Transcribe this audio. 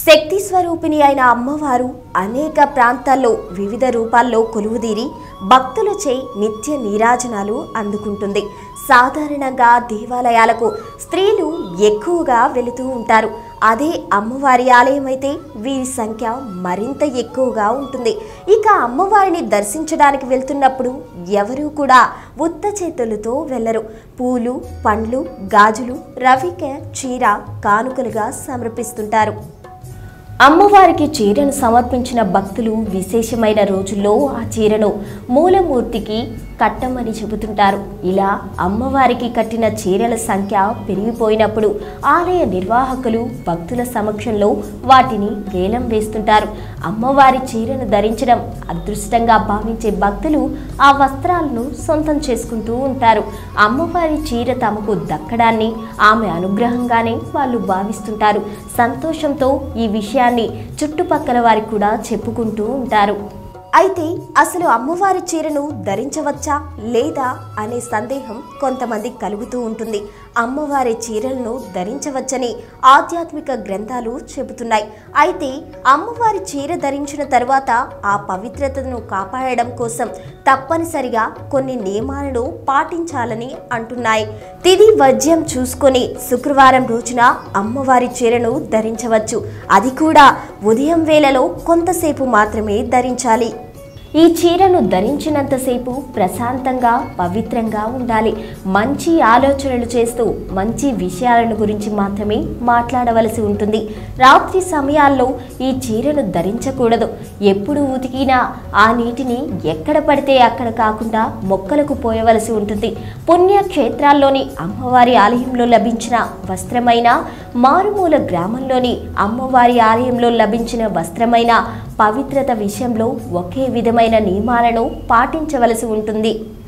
శక్తి స్వరూపిణి అయిన అమ్మవారు అనేక ప్రాంతాల్లో వివిధ రూపాల్లో కొలువుదీరి భక్తులచే నిత్య నీరాజనాలు అందుకుంటుంది సాధారణంగా దేవాలయాలకు స్త్రీలు ఎక్కువగా వెళుతూ ఉంటారు అదే అమ్మవారి ఆలయం అయితే వీరి సంఖ్య మరింత ఎక్కువగా ఉంటుంది ఇక అమ్మవారిని దర్శించడానికి వెళ్తున్నప్పుడు ఎవరూ కూడా ఉత్త చేతులతో వెళ్ళరు పూలు పండ్లు గాజులు రవిక చీర కానుకలుగా సమర్పిస్తుంటారు అమ్మవారికి చీరను సమర్పించిన భక్తులు విశేషమైన రోజుల్లో ఆ చీరను మూలమూర్తికి కట్టమని చెబుతుంటారు ఇలా అమ్మవారికి కట్టిన చీరల సంఖ్య పెరిగిపోయినప్పుడు ఆలయ నిర్వాహకులు భక్తుల సమక్షంలో వాటిని వేలం వేస్తుంటారు అమ్మవారి చీరను ధరించడం అదృష్టంగా భావించే భక్తులు ఆ వస్త్రాలను సొంతం చేసుకుంటూ ఉంటారు అమ్మవారి చీర తమకు దక్కడాన్ని ఆమె అనుగ్రహంగానే వాళ్ళు భావిస్తుంటారు సంతోషంతో ఈ విషయాన్ని చుట్టుపక్కల వారికి కూడా చెప్పుకుంటూ ఉంటారు అయితే అసలు అమ్మవారి చీరను ధరించవచ్చా లేదా అనే సందేహం కొంతమంది కలుగుతూ ఉంటుంది అమ్మవారి చీరలను ధరించవచ్చని ఆధ్యాత్మిక గ్రంథాలు చెబుతున్నాయి అయితే అమ్మవారి చీర ధరించిన తర్వాత ఆ పవిత్రతను కాపాడడం కోసం తప్పనిసరిగా కొన్ని నియమాలను పాటించాలని అంటున్నాయి తిది వజ్యం చూసుకొని శుక్రవారం రోజున అమ్మవారి చీరను ధరించవచ్చు అది కూడా ఉదయం వేళలో కొంతసేపు మాత్రమే ధరించాలి ఈ చీరను ధరించినంతసేపు ప్రశాంతంగా పవిత్రంగా ఉండాలి మంచి ఆలోచనలు చేస్తూ మంచి విషయాలను గురించి మాత్రమే మాట్లాడవలసి ఉంటుంది రాత్రి సమయాల్లో ఈ చీరను ధరించకూడదు ఎప్పుడు ఉతికినా ఆ నీటిని ఎక్కడ పడితే అక్కడ కాకుండా మొక్కలకు పోయవలసి ఉంటుంది పుణ్యక్షేత్రాల్లోని అమ్మవారి ఆలయంలో లభించిన వస్త్రమైన మారుమూల గ్రామంలోని అమ్మవారి ఆలయంలో లభించిన వస్త్రమైన పవిత్రత విషయంలో ఒకే విధమైన నియమాలను పాటించవలసి ఉంటుంది